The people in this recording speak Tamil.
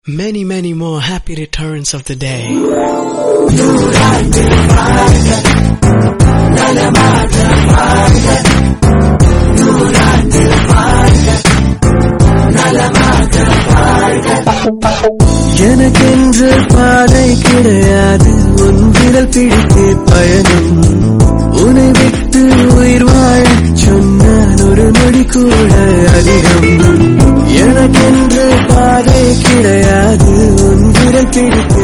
Many, many more happy returns of the day. எனக்கென்று பாதை கிடையாது உன் விரல் பிடித்து பயணம் உன்னை விட்டு உயிர் வாழ சொன்னால் ஒரு நொடி கூட அதிகம் எனக்கென்று பாதை கிடையாது உன் விரல் பிடித்து